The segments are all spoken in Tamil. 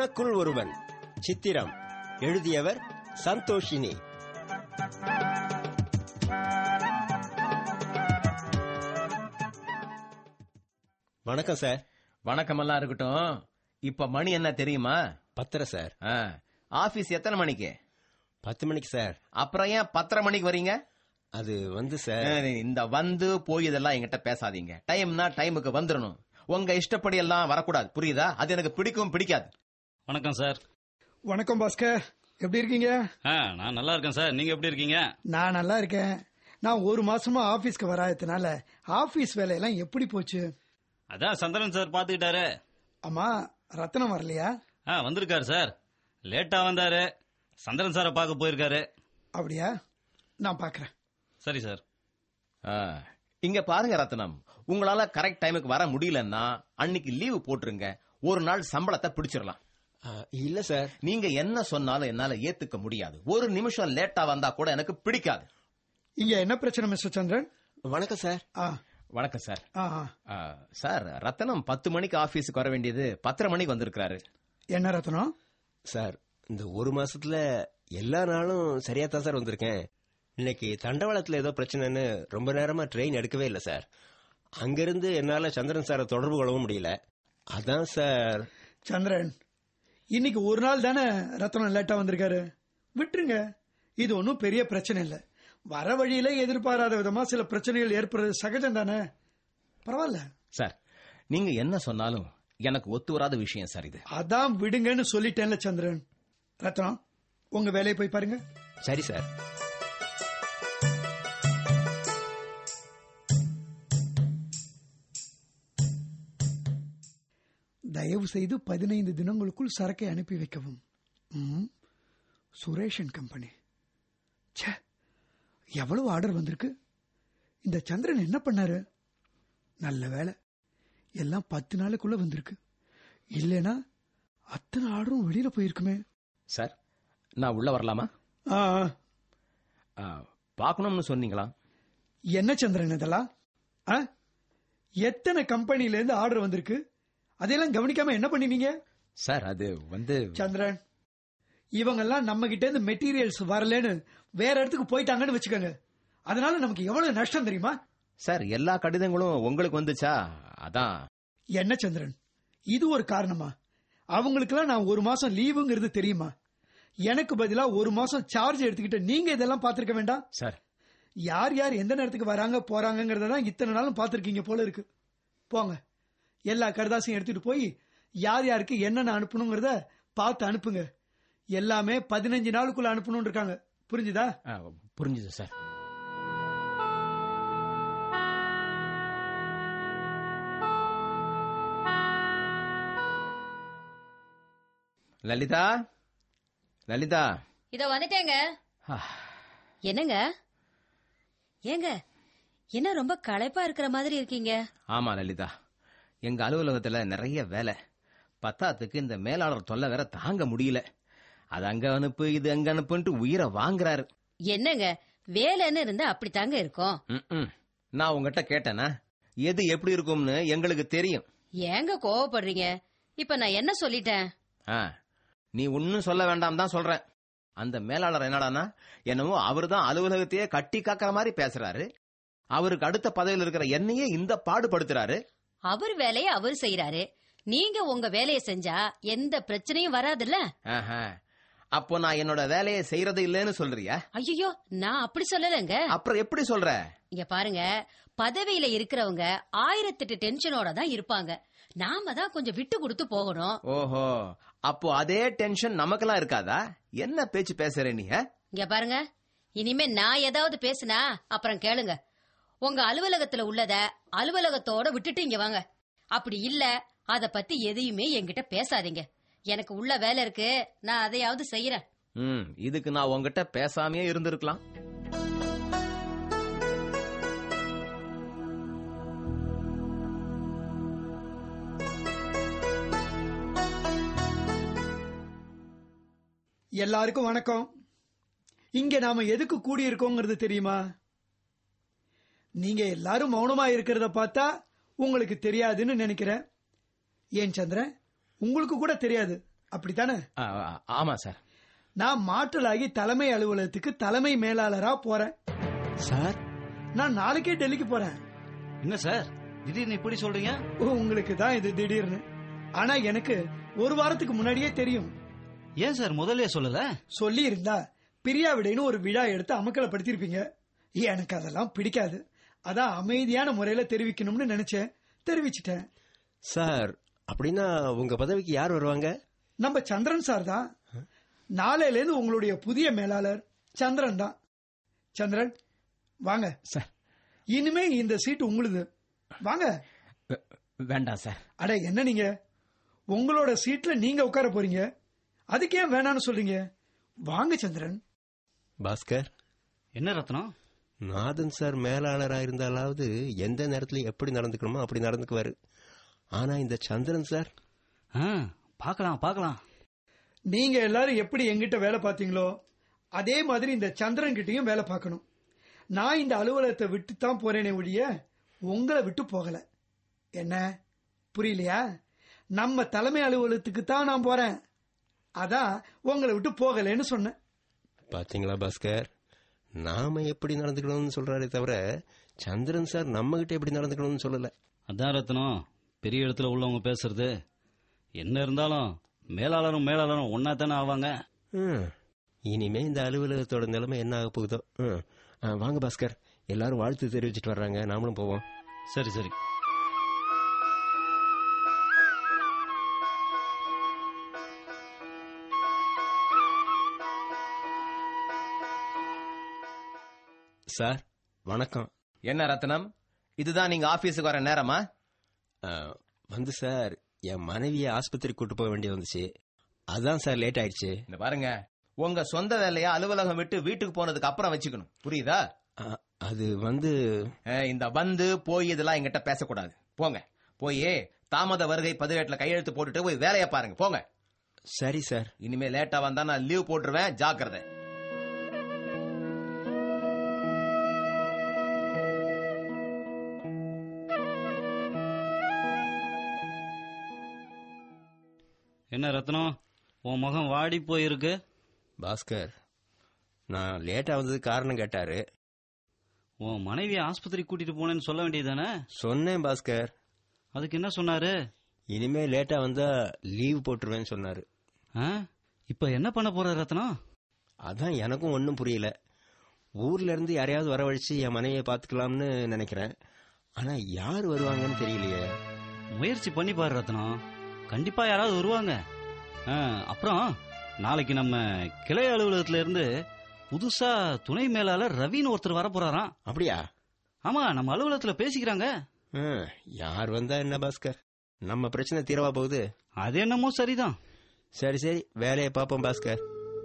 உனக்குள் ஒருவன் சித்திரம் எழுதியவர் சந்தோஷினி வணக்கம் சார் வணக்கமெல்லாம் இருக்கட்டும் இப்ப மணி என்ன தெரியுமா பத்திர சார் ஆ, ஆபீஸ் எத்தனை மணிக்கு பத்து மணிக்கு சார் அப்புறம் ஏன் பத்தரை மணிக்கு வரீங்க அது வந்து ஆ, சார் இந்த வந்து போய் இதெல்லாம் என்கிட்ட பேசாதீங்க டைம்னா டைமுக்கு வந்துடணும் உங்க இஷ்டப்படி எல்லாம் வரக்கூடாது புரியுதா அது எனக்கு பிடிக்கும் பிடிக்காது வணக்கம் சார் வணக்கம் பாஸ்கர் எப்படி இருக்கீங்க ஆ நான் நல்லா இருக்கேன் சார் நீங்க எப்படி இருக்கீங்க நான் நல்லா இருக்கேன் நான் ஒரு மாசமா ஆபீஸ்க்கு வராததுனால ஆபீஸ் வேலையெல்லாம் எப்படி போச்சு அதான் சந்திரன் சார் பாத்துக்கிட்டாரு அம்மா ரத்னம் வரலையா ஆ வந்திருக்காரு சார் லேட்டா வந்தாரு சந்திரன் சாரை பார்க்க போயிருக்காரு அப்படியா நான் பாக்குறேன் சரி சார் ஆ, இங்க பாருங்க ரத்னம் உங்களால கரெக்ட் டைமுக்கு வர முடியலன்னா அன்னைக்கு லீவு போட்டுருங்க ஒரு நாள் சம்பளத்தை பிடிச்சிடலாம் ஆ, இல்ல சார் நீங்க என்ன சொன்னாலும் என்னால ஏத்துக்க முடியாது ஒரு நிமிஷம் லேட்டா வந்தா கூட எனக்கு பிடிக்காது இங்க என்ன பிரச்சனை மிஸ்டர் சந்திரன் வணக்கம் சார் ஆ வணக்கம் சார் ஆ ஆ. ஆ, சார் ரத்னம் பத்து மணிக்கு ஆபீஸுக்கு வர வேண்டியது பத்தரை மணிக்கு வந்திருக்காரு என்ன ரத்னம் சார் இந்த ஒரு மாசத்துல எல்லா நாளும் சரியா தான் சார் வந்திருக்கேன் இன்னைக்கு தண்டவாளத்துல ஏதோ பிரச்சனைன்னு ரொம்ப நேரமா ட்ரெயின் எடுக்கவே இல்லை சார் அங்கிருந்து என்னால சந்திரன் சாரை தொடர்பு கொள்ளவும் முடியல அதான் சார் சந்திரன் இன்னைக்கு ஒரு நாள் தானே ரத்னம் லேட்டா வந்திருக்காரு விட்டுருங்க இது ஒன்றும் பெரிய பிரச்சனை இல்லை வர வழியில எதிர்பாராத விதமா சில பிரச்சனைகள் ஏற்படுறது சகஜம் தானே பரவாயில்ல சார் நீங்க என்ன சொன்னாலும் எனக்கு ஒத்து வராத விஷயம் சார் இது அதான் விடுங்கன்னு சொல்லிட்டேன்ல சந்திரன் ரத்னம் உங்க வேலையை போய் பாருங்க சரி சார் தயவு செய்து பதினைந்து தினங்களுக்குள் சரக்கை அனுப்பி வைக்கவும் ம், சுரேஷ் அண்ட் கம்பெனி ச்சே எவ்வளவு ஆர்டர் வந்திருக்கு இந்த சந்திரன் என்ன பண்ணாரு நல்ல வேலை எல்லாம் பத்து நாளுக்குள்ள வந்திருக்கு இல்லைனா அத்தனை ஆர்டரும் வெளியில போயிருக்குமே சார் நான் உள்ள வரலாமா ஆ, ஆ. ஆ, பார்க்கணும்னு சொன்னீங்களா என்ன சந்திரன் இதெல்லாம் ஆ? எத்தனை கம்பெனில இருந்து ஆர்டர் வந்திருக்கு அதையெல்லாம் கவனிக்காம என்ன பண்ணினீங்க சார் அது வந்து சந்திரன் இவங்கெல்லாம் நம்ம கிட்ட இருந்து மெட்டீரியல்ஸ் வரலன்னு வேற இடத்துக்கு போயிட்டாங்கன்னு வச்சுக்கோங்க அதனால நமக்கு எவ்வளவு நஷ்டம் தெரியுமா சார் எல்லா கடிதங்களும் உங்களுக்கு வந்துச்சா அதான் என்ன சந்திரன் இது ஒரு காரணமா அவங்களுக்கெல்லாம் நான் ஒரு மாசம் லீவுங்கிறது தெரியுமா எனக்கு பதிலா ஒரு மாசம் சார்ஜ் எடுத்துக்கிட்டு நீங்க இதெல்லாம் பார்த்திருக்க வேண்டாம் சார் யார் யார் எந்த நேரத்துக்கு வராங்க போறாங்கங்கறத தான் இத்தனை நாளும் பார்த்திருக்கீங்க போல இருக்கு போங்க எல்லா கடுதாசையும் எடுத்துட்டு போய் யார் யாருக்கு என்னென்ன அனுப்பணுங்கிறத பார்த்து அனுப்புங்க எல்லாமே பதினஞ்சு நாளுக்குள்ள அனுப்பணும்னு இருக்காங்க புரிஞ்சுதா ஆ, புரிஞ்சுது சார் லலிதா லலிதா இத வந்துட்டேங்க ஆ, என்னங்க ஏங்க என்ன ரொம்ப களைப்பா இருக்கிற மாதிரி இருக்கீங்க ஆமா லலிதா எங்க அலுவலகத்துல நிறைய வேலை பத்தாத்துக்கு இந்த மேலாளர் தொல்லை வேற தாங்க முடியல அது அங்க அனுப்பு இது அங்க அனுப்புன்ட்டு உயிரை வாங்குறாரு என்னங்க வேலைன்னு இருந்தா அப்படித்தாங்க இருக்கும் ம்ம். நான் உங்ககிட்ட கேட்டேனா எது எப்படி இருக்கும்னு எங்களுக்கு தெரியும் ஏங்க கோவப்படுறீங்க இப்ப நான் என்ன சொல்லிட்டேன் ஆ, நீ ஒன்னும் சொல்ல வேண்டாம் தான் சொல்றேன் அந்த மேலாளர் என்னடானா என்னவோ அவர்தான் அலுவலகத்தையே கட்டி காக்கிற மாதிரி பேசுறாரு அவருக்கு அடுத்த பதவியில் இருக்கிற என்னையே இந்த பாடுபடுத்துறாரு அவர் வேலையை அவர் செய்யறாரு நீங்க உங்க வேலையை செஞ்சா எந்த பிரச்சனையும் வராதுல்ல ஆஹா. அப்போ நான் என்னோட வேலையை செய்யறது இல்லைன்னு சொல்றியா ஐயோ நான் அப்படி சொல்லலைங்க அப்புறம் எப்படி சொல்ற இங்க பாருங்க பதவியில இருக்கிறவங்க ஆயிரத்தெட்டு டென்ஷனோட தான் இருப்பாங்க நாம தான் கொஞ்சம் விட்டு கொடுத்து போகணும் ஓஹோ அப்போ அதே டென்ஷன் நமக்கெல்லாம் இருக்காதா என்ன பேச்சு பேசுற நீ ஆ? இங்க பாருங்க இனிமே நான் ஏதாவது பேசினா அப்புறம் கேளுங்க உங்க அலுவலகத்துல உள்ளத அலுவலகத்தோட விட்டுட்டு இங்க வாங்க அப்படி இல்ல அத பத்தி எதையுமே என்கிட்ட பேசாதீங்க எனக்கு உள்ள வேலை இருக்கு நான் அதையாவது செய்யறேன் ம் இதுக்கு நான் உங்ககிட்ட பேசாமையே இருந்திருக்கலாம் எல்லாருக்கும் வணக்கம் இங்க நாம எதுக்கு கூடி இருக்கோங்கிறது தெரியுமா நீங்க எல்லாரும் மௌனமா இருக்கிறத பார்த்தா உங்களுக்கு தெரியாதுன்னு நினைக்கிறேன் ஏன் சந்திரன் உங்களுக்கு கூட தெரியாது அப்படித்தானே ஆ, ஆ, ஆமா சார் நான் மாற்றலாகி தலைமை அலுவலகத்துக்கு தலைமை மேலாளரா போறேன் சார் நான் நாளைக்கே டெல்லிக்கு போறேன் என்ன சார் திடீர்னு இப்படி சொல்றீங்க ஓ, உங்களுக்கு தான் இது திடீர்னு ஆனா எனக்கு ஒரு வாரத்துக்கு முன்னாடியே தெரியும் ஏன் சார் முதல்லயே சொல்லல சொல்லி இருந்தா பிரியா விடைன்னு ஒரு விழா எடுத்து அமக்கலப்படுத்திருப்பீங்க எனக்கு அதெல்லாம் பிடிக்காது அதான் அமைதியான முறையில தெரிவிக்கணும்னு நினைச்சேன் தெரிவிச்சிட்டேன் சார் அப்படின்னா உங்க பதவிக்கு யார் வருவாங்க நம்ம சந்திரன் சார் தான் நாளையில இருந்து உங்களுடைய புதிய மேலாளர் சந்திரன் தான் சந்திரன் வாங்க சார் இனிமே இந்த சீட் உங்களுது வாங்க வே- வேண்டாம் சார் அட என்ன நீங்க உங்களோட சீட்ல நீங்க உட்கார போறீங்க அதுக்கு ஏன் வேணாம்னு சொல்றீங்க வாங்க சந்திரன் பாஸ்கர் என்ன ரத்னம் நாதன் சார் மேலாளரா இருந்தாலாவது எந்த நேரத்துல எப்படி நடந்துக்கணுமோ அப்படி நடந்துக்குவாரு ஆனா இந்த சந்திரன் சார் ஆ, பார்க்கலாம் பார்க்கலாம் நீங்க எல்லாரும் எப்படி எங்கிட்ட வேலை பார்த்தீங்களோ அதே மாதிரி இந்த சந்திரன் கிட்டயும் வேலை பார்க்கணும் நான் இந்த அலுவலகத்தை விட்டு தான் போறேனே ஒழிய உங்களை விட்டு போகல என்ன புரியலையா நம்ம தலைமை அலுவலகத்துக்கு தான் நான் போறேன் அதான் உங்களை விட்டு போகலைன்னு சொன்னேன் பாத்தீங்களா பாஸ்கர் நாம எப்படி நடந்துக்கணும்னு சொல்றாரே தவிர சந்திரன் சார் நம்ம கிட்ட எப்படி நடந்துக்கணும்னு சொல்லல அதான் ரத்னம் பெரிய இடத்துல உள்ளவங்க பேசுறது என்ன இருந்தாலும் மேலாளரும் மேலாளரும் ஒன்னா தானே ஆவாங்க ம். இனிமே இந்த அலுவலகத்தோட நிலைமை என்ன ஆக போகுதோ ம். ஆ, வாங்க பாஸ்கர் எல்லாரும் வாழ்த்து தெரிவிச்சிட்டு வர்றாங்க நாமளும் போவோம் சரி சரி சார் வணக்கம் என்ன ரத்னம் இதுதான் நீங்க ஆபீஸுக்கு வர நேரமா ஆ, வந்து சார் என் மனைவியை ஆஸ்பத்திரி கூட்டு போக வேண்டிய வந்துச்சு அதான் சார் லேட் ஆயிடுச்சு இந்த பாருங்க உங்க சொந்த வேலைய அலுவலகம் விட்டு வீட்டுக்கு போனதுக்கு அப்புறம் வச்சுக்கணும் புரியுதா ஆ, அது வந்து அஹ், இந்த வந்து போய் இதெல்லாம் எங்கிட்ட பேசக்கூடாது போங்க போய் தாமத வருகை பதிவேட்டுல கையெழுத்து போட்டுட்டு போய் வேலையை பாருங்க போங்க சரி சார் இனிமே லேட்டா வந்தா நான் லீவ் போட்டுருவேன் ஜாக்கிரதை என்ன ரத்னம் உன் முகம் வாடி போயிருக்கு பாஸ்கர் நான் லேட்டா வந்ததுக்கு காரணம் கேட்டாரு உன் மனைவியை ஆஸ்பத்திரி கூட்டிட்டு போனேன்னு சொல்ல வேண்டியதானே சொன்னேன் பாஸ்கர் அதுக்கு என்ன சொன்னாரு இனிமே லேட்டா வந்தா லீவ் போட்டுருவேன்னு சொன்னாரு ஆ? இப்ப என்ன பண்ண போற ரத்னம் அதான் எனக்கும் ஒன்றும் புரியல ஊர்ல இருந்து யாரையாவது வரவழைச்சு என் மனைவியை பார்த்துக்கலாம்னு நினைக்கிறேன் ஆனா யார் வருவாங்கன்னு தெரியலையே முயற்சி பண்ணி பாரு ரத்னம் கண்டிப்பா யாராவது வருவாங்க ஆ, அப்புறம் நாளைக்கு நம்ம கிளை அலுவலகத்துல இருந்து புதுசா துணை மேலாளர் ரவின்னு ஒருத்தர் வர போறாராம் அப்படியா ஆமா நம்ம அலுவலகத்துல பேசிக்கிறாங்க ஹம், யார் வந்தா என்ன பாஸ்கர் நம்ம பிரச்சனை தீரவா போகுது அது என்னமோ சரிதான் சரி சரி வேலையை பார்ப்போம் பாஸ்கர்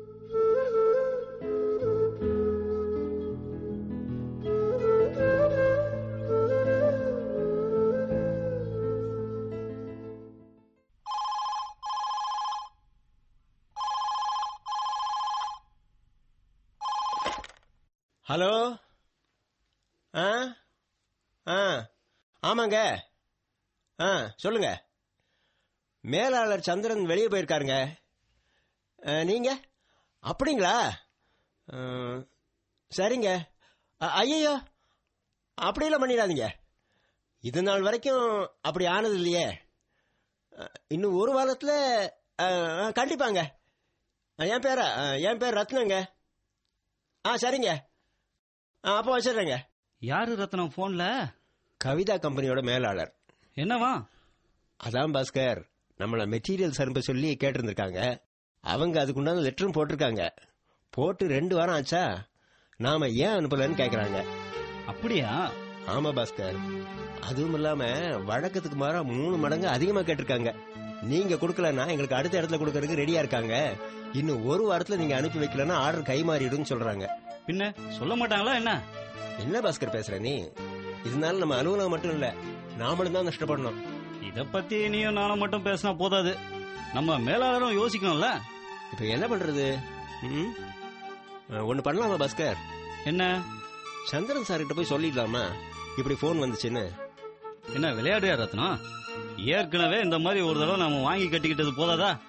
ஹலோ ஆ ஆ ஆமாங்க ஆ சொல்லுங்க மேலாளர் சந்திரன் வெளியே போயிருக்காருங்க அஹ், நீங்க அப்படிங்களா அஹ், சரிங்க ஐயோ அப்படியெல்லாம் பண்ணிடாதீங்க இது நாள் வரைக்கும் அப்படி ஆனது இல்லையே அஹ், இன்னும் ஒரு வாரத்தில் அஹ், கண்டிப்பாங்க அஹ், என் பேரா அஹ், என் பேர் ரத்னங்க ஆ சரிங்க ஆ, அப்போ வச்சிடுறேங்க யாரு ரத்னம் போன்ல கவிதா கம்பெனியோட மேலாளர் என்னவா அதான் பாஸ்கர் நம்மள மெட்டீரியல்ஸ் அனுப்ப சொல்லி கேட்டிருந்திருக்காங்க அவங்க அதுக்குண்டான லெட்டரும் போட்டிருக்காங்க போட்டு ரெண்டு வாரம் ஆச்சா நாம ஏன் அனுப்பலன்னு கேக்குறாங்க அப்படியா ஆமா பாஸ்கர் அதுவும் இல்லாம வழக்கத்துக்கு மாறா மூணு மடங்கு அதிகமா கேட்டிருக்காங்க நீங்க கொடுக்கலன்னா எங்களுக்கு அடுத்த இடத்துல கொடுக்கறதுக்கு ரெடியா இருக்காங்க இன்னும் ஒரு வாரத்துல நீங்க அனுப்பி வைக்கலன்னா ஆர்டர் கை மாறிடும்னு சொல்றாங்க பின்ன சொல்ல மாட்டாங்களா என்ன என்ன பாஸ்கர் பேசுற நீ இதனால நம்ம அலுவலகம் மட்டும் இல்ல நாமளும் தான் நஷ்டப்படணும் இத பத்தி நீயும் நானும் மட்டும் பேசினா போதாது நம்ம மேலாளரும் யோசிக்கணும்ல இப்ப என்ன பண்றது ம்? அஹ், ஒண்ணு பண்ணலாமா பாஸ்கர் என்ன சந்திரன் சார் கிட்ட போய் சொல்லிடலாமா இப்படி போன் வந்துச்சுன்னு என்ன விளையாடுறியா ரத்னம் ஏற்கனவே இந்த மாதிரி ஒரு தடவை நம்ம வாங்கி கட்டிக்கிட்டது போதாதா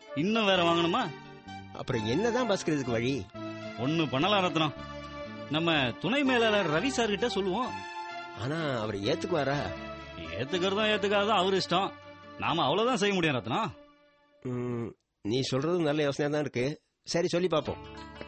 இன்னும் வேற வாங்கணுமா அப்புறம் என்னதான் பஸ்கிறதுக்கு வழி ஒண்ணு பண்ணலாம் ரத்னம் நம்ம துணை மேலாளர் ரவி சார் கிட்ட சொல்லுவோம் ஆனா அவர் ஏத்துக்குவாரா ஏத்துக்கிறதும் ஏத்துக்காததும் அவர் இஷ்டம் நாம அவ்வளவுதான் செய்ய முடியும் ரத்னம் ம், நீ சொல்றது நல்ல யோசனையா தான் இருக்கு சரி சொல்லி பாப்போம்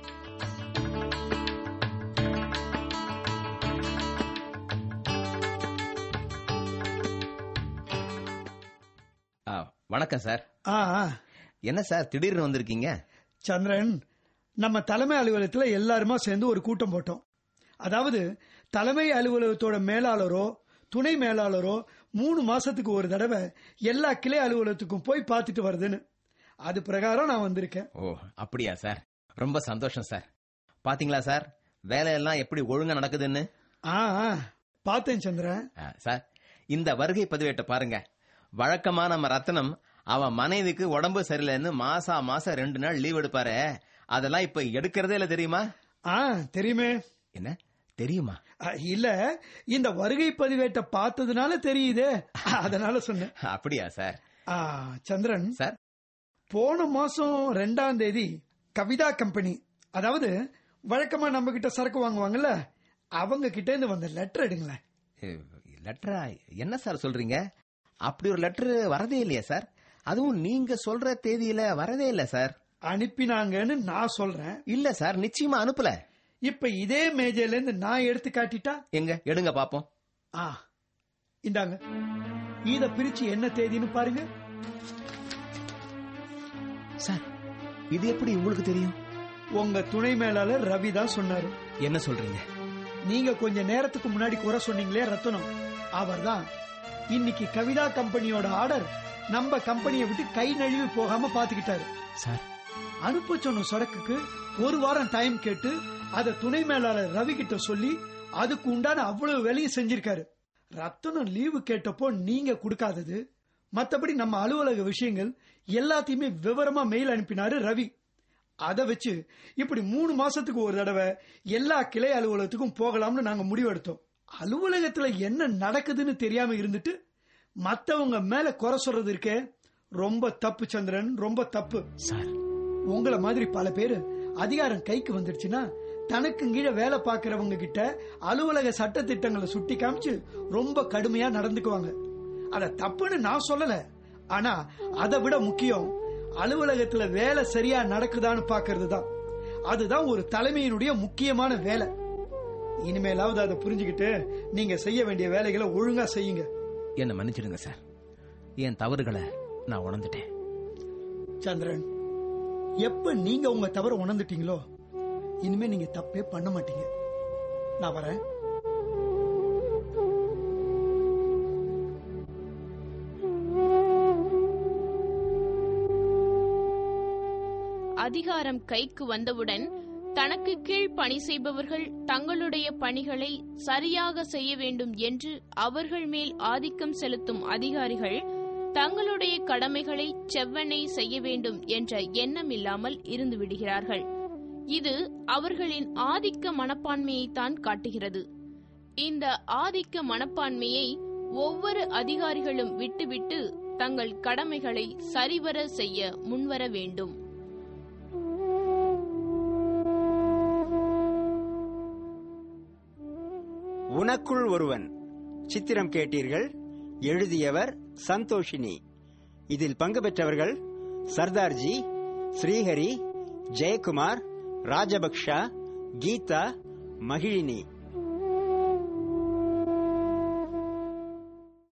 ஆ, வணக்கம் சார் ஆ ஆ. என்ன சார் திடீர்னு வந்திருக்கீங்க சந்திரன் நம்ம தலைமை அலுவலகத்துல எல்லாருமா சேர்ந்து ஒரு கூட்டம் போட்டோம் அதாவது தலைமை அலுவலகத்தோட மேலாளரோ துணை மேலாளரோ மூணு மாசத்துக்கு ஒரு தடவை எல்லா கிளை அலுவலகத்துக்கும் போய் பார்த்துட்டு வருதுன்னு அது பிரகாரம் நான் வந்திருக்கேன் ஓ அப்படியா சார் ரொம்ப சந்தோஷம் சார் பாத்தீங்களா சார் வேலையெல்லாம் எப்படி ஒழுங்கா நடக்குதுன்னு ஆ ஆ. பார்த்தேன் சந்திரன் ஆ, சார் இந்த வருகை பதிவேட்டை பாருங்க வழக்கமா நம்ம ரத்னம் அவன் மனைவிக்கு உடம்பு சரியில்லைன்னு மாசா மாசம் ரெண்டு நாள் லீவ் எடுப்பாரு அதெல்லாம் இப்ப எடுக்கிறதே இல்ல தெரியுமா ஆ தெரியுமே என்ன தெரியுமா அ, இல்ல இந்த வருகை பதிவேட்டை பார்த்ததுனால தெரியுதே அதனால சொன்னேன் அப்படியா சார் ஆ, சந்திரன் சார் போன மாசம் ரெண்டாம் தேதி கவிதா கம்பெனி அதாவது வழக்கமா நம்ம கிட்ட சரக்கு வாங்குவாங்கல்ல அவங்க கிட்ட இருந்து வந்த லெட்டர் எடுங்களேன் லெட்டரா என்ன சார் சொல்றீங்க அப்படி ஒரு லெட்டர் வரதே இல்லையா சார் அதுவும் நீங்க சொல்ற தேதியில வரதே இல்ல சார் அனுப்பினாங்கன்னு நான் சொல்றேன் இல்ல சார் நிச்சயமா அனுப்பல இப்ப இதே மேஜையில இருந்து நான் எடுத்து காட்டிட்டா எங்க எடுங்க பாப்போம் ஆ இந்தாங்க இத பிரிச்சு என்ன தேதின்னு பாருங்க சார் இது எப்படி உங்களுக்கு தெரியும் உங்க துணை மேலாளர் ரவி தான் சொன்னாரு என்ன சொல்றீங்க நீங்க கொஞ்ச நேரத்துக்கு முன்னாடி குறை சொன்னீங்களே ரத்தனம் அவர்தான் இன்னைக்கு கவிதா கம்பெனியோட ஆர்டர் நம்ம கம்பெனியை விட்டு கை நழுவி போகாம பாத்துக்கிட்டாரு சார் அனுப்ப சொன்ன சரக்குக்கு ஒரு வாரம் டைம் கேட்டு அத துணை மேலாளர் ரவி கிட்ட சொல்லி அதுக்கு உண்டான அவ்வளவு வேலையும் செஞ்சிருக்காரு ரத்தனம் லீவு கேட்டப்போ நீங்க கொடுக்காதது மத்தபடி நம்ம அலுவலக விஷயங்கள் எல்லாத்தையுமே விவரமா மெயில் அனுப்பினாரு ரவி அதை வச்சு இப்படி மூணு மாசத்துக்கு ஒரு தடவை எல்லா கிளை அலுவலகத்துக்கும் போகலாம்னு நாங்க முடிவெடுத்தோம் அலுவலகத்துல என்ன நடக்குதுன்னு தெரியாம இருந்துட்டு மத்தவங்க மேல குறை சொல்றது இருக்கே ரொம்ப தப்பு சந்திரன் ரொம்ப தப்பு சார் உங்கள மாதிரி பல பேரு அதிகாரம் கைக்கு வந்துடுச்சுன்னா தனக்கு கீழே வேலை பார்க்கறவங்க கிட்ட அலுவலக சட்ட திட்டங்களை சுட்டி காமிச்சு ரொம்ப கடுமையா நடந்துக்குவாங்க அத தப்புன்னு நான் சொல்லல ஆனா அதை விட முக்கியம் அலுவலகத்துல வேலை சரியா நடக்குதான்னு பாக்குறது தான் அதுதான் ஒரு தலைமையினுடைய முக்கியமான வேலை இனிமேலாவது அதை புரிஞ்சுக்கிட்டு நீங்க செய்ய வேண்டிய வேலைகளை ஒழுங்கா செய்யுங்க என்ன மன்னிச்சிடுங்க சார் என் தவறுகளை நான் உணர்ந்துட்டேன் சந்திரன் எப்ப நீங்க உங்க தவற உணர்ந்துட்டீங்களோ இனிமே நீங்க தப்பே பண்ண மாட்டீங்க நான் வரேன் அதிகாரம் கைக்கு வந்தவுடன் தனக்கு கீழ் பணி செய்பவர்கள் தங்களுடைய பணிகளை சரியாக செய்ய வேண்டும் என்று அவர்கள் மேல் ஆதிக்கம் செலுத்தும் அதிகாரிகள் தங்களுடைய கடமைகளை செவ்வனே செய்ய வேண்டும் என்ற எண்ணம் இல்லாமல் இருந்து விடுகிறார்கள் இது அவர்களின் ஆதிக்க மனப்பான்மையைத்தான் காட்டுகிறது இந்த ஆதிக்க மனப்பான்மையை ஒவ்வொரு அதிகாரிகளும் விட்டுவிட்டு தங்கள் கடமைகளை சரிவர செய்ய முன்வர வேண்டும் உனக்குள் ஒருவன் சித்திரம் கேட்டீர்கள் எழுதியவர் சந்தோஷினி இதில் பங்கு பெற்றவர்கள் சர்தார்ஜி ஸ்ரீஹரி ஜெயக்குமார் ராஜபக்ஷா கீதா மகிழினி